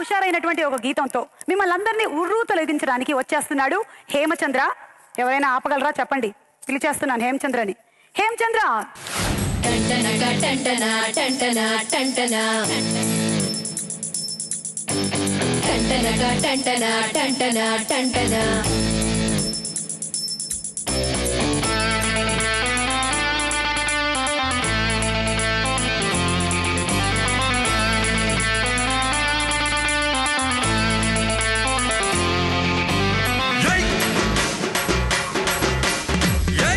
హుషారైనటువంటి ఒక గీతంతో మిమ్మల్ని అందరినీ ఉర్రూ తొలగించడానికి వచ్చేస్తున్నాడు హేమచంద్ర ఎవరైనా ఆపగలరా చెప్పండి పిలిచేస్తున్నాను హేమచంద్రని హేమచంద్ర టంటనక టంటన టంటన టంటన టంటనక టంటన టంటన టంటన Yay! Yay!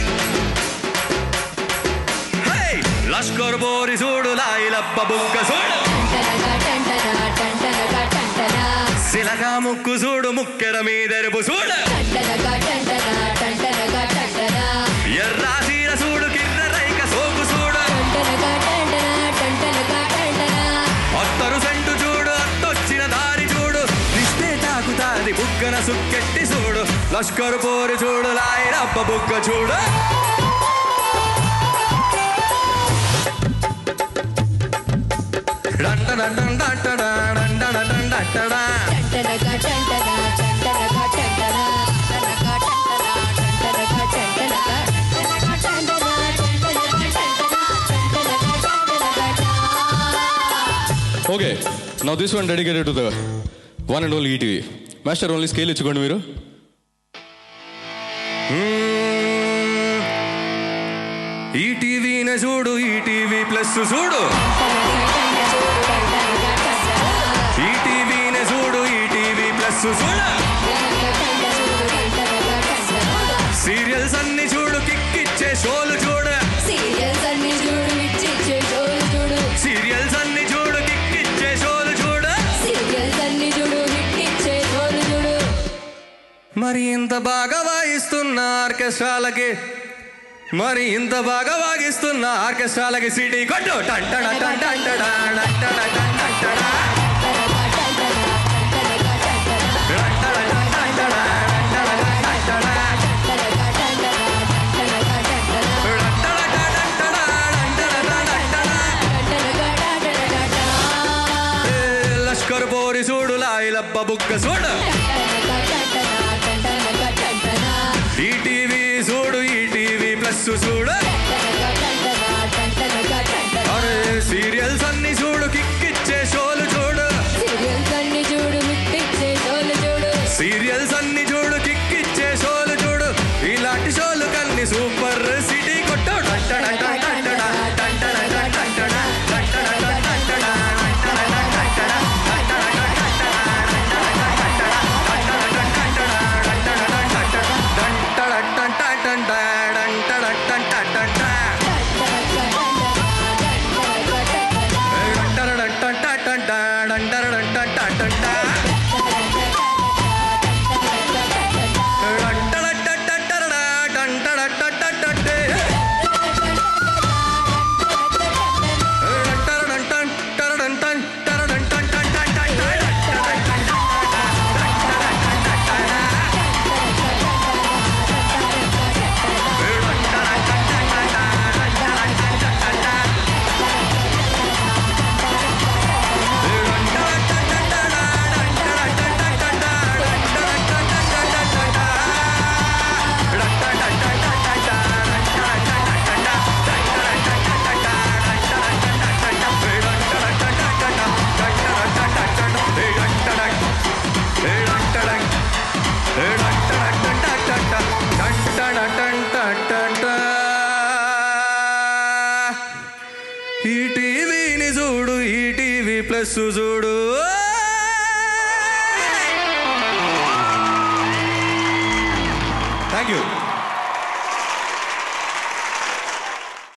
Hey! లష్కర్ బోరి చూడు లాయిలప్ప బుక్క చూడు టంటనక టంటన టంటనక టంటన శిలగా ముక్కు చూడు ముక్కెర మీదెరుపు చూడు టంటనక టంటన టంటనక టంటన ఎర్రాసీర చూడు కిర్ర రైక సోపు చూడు టంటనక టంటన టంటనక టంటన అత్తరు సెంటు చూడు అత్తొచ్చిన దారి చూడు కృష్ణే తాకుతాది బుక్కన సుక్కెట్టి చూడు లష్కర్ పోరు చూడు లాయిలప్ప బుక్క చూడు డండడండండటడా, డండడండటడా. టంటనక టంటన టంటనక టంటన టంటనక టంటన టంటనక టంటనక టంటనక టంటన టంటనక టంటన టంటనక టంటనక ఓకే నా this one dedicated to the one and only ETV master only scale ఇచ్చుకోండి మీరు ఈ టీవీని చూడు ఈ టీవీ ప్లస్ చూడు ఈ టీవీని చూడు ఈ టీవీ ప్లస్ చూడు సీరియల్స్ అన్ని చూడు కిక్కిచ్చే షోలు చూడు సీరియల్స్ అన్ని చూడు ఇచ్చిచ్చే షోలు చూడు సీరియల్స్ అన్ని చూడు కిక్కిచ్చే షోలు చూడు సీరియల్స్ అన్ని చూడు హిట్టిచ్చే షోలు చూడు మరి ఇంత బాగా వాయిస్తున్న ఆర్కెస్ట్రాలకి మరి ఇంత బాగా వాగిస్తున్న ఆర్కెస్ట్రాలకి సిటీ కొట్టు టంటడ టంటడ టంటడ టంటడ లష్కర్ పోరి చూడు లాయిలప్ప బుక్క చూడు ఈటీవీ చూడు ఈటీవీ ప్లస్ చూడు అరే సీరియల్స్ అన్ని చూడు కిక్కిచ్చే షోలు చూడు సీరియల్స్ అన్ని చూడు హిట్టిచ్చే షోలు చూడు సీరియల్స్ అన్ని చూడు కిక్కిచ్చే షోలు చూడు ఇలాంటి షోలు కన్ని సూపర్ సిటీ కొట్టు టంటడ టంటడ టంటడ టంటడ టంటడ టంటడ టంటడ టంటడ టంటడ టంటడ ఈ టీవీని చూడు ఈ టీవీ ప్లస్ చూడు థ్యాంక్ యూ